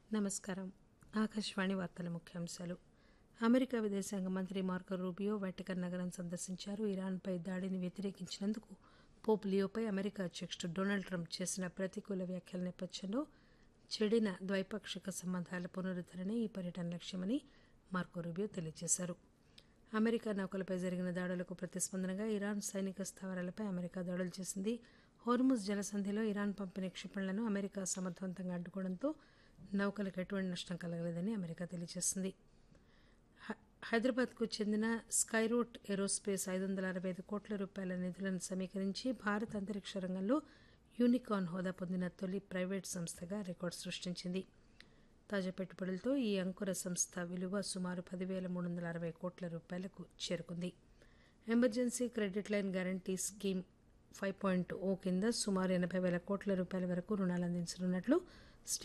నమస్కారం ఆకాశవాణి వార్తల ముఖ్యాంశాలు అమెరికా విదేశాంగ మంత్రి మార్కో రూబియో వాటికన్ నగరం సందర్శించారు ఇరాన్పై దాడిని వ్యతిరేకించినందుకు పోప్ లియోపై అమెరికా అధ్యక్షుడు డొనాల్డ్ ట్రంప్ చేసిన ప్రతికూల వ్యాఖ్యల నేపథ్యంలో చెడిన ద్వైపాక్షిక సంబంధాల పునరుద్దరణే ఈ పర్యటన లక్ష్యమని మార్కో రూబియో తెలియజేశారు అమెరికా నౌకలపై జరిగిన దాడులకు ప్రతిస్పందనగా ఇరాన్ సైనిక స్థావరాలపై అమెరికా దాడులు చేసింది హోర్ముజ్ జలసంధిలో ఇరాన్ పంపిన క్షిపణులను అమెరికా సమర్థవంతంగా అడ్డుకోవడంతో నౌకలకు ఎటువంటి నష్టం కలగలేదని అమెరికా తెలియజేసింది హై- హైదరాబాద్కు చెందిన స్కైరూట్ ఏరోస్పేస్ ఐదు వందల అరవై ఐదు కోట్ల రూపాయల నిధులను సమీకరించి భారత అంతరిక్ష రంగంలో యూనికార్న్ హోదా పొందిన తొలి ప్రైవేట్ సంస్థగా రికార్డు సృష్టించింది తాజా పెట్టుబడులతో ఈ అంకుర సంస్థ విలువ సుమారు పదివేల మూడు వందల అరవై కోట్ల రూపాయలకు చేరుకుంది emergency credit line guarantee scheme five point O కింద సుమారు ఎనభై వేల కోట్ల రూపాయల వరకు రుణాలు అందించనున్నట్లు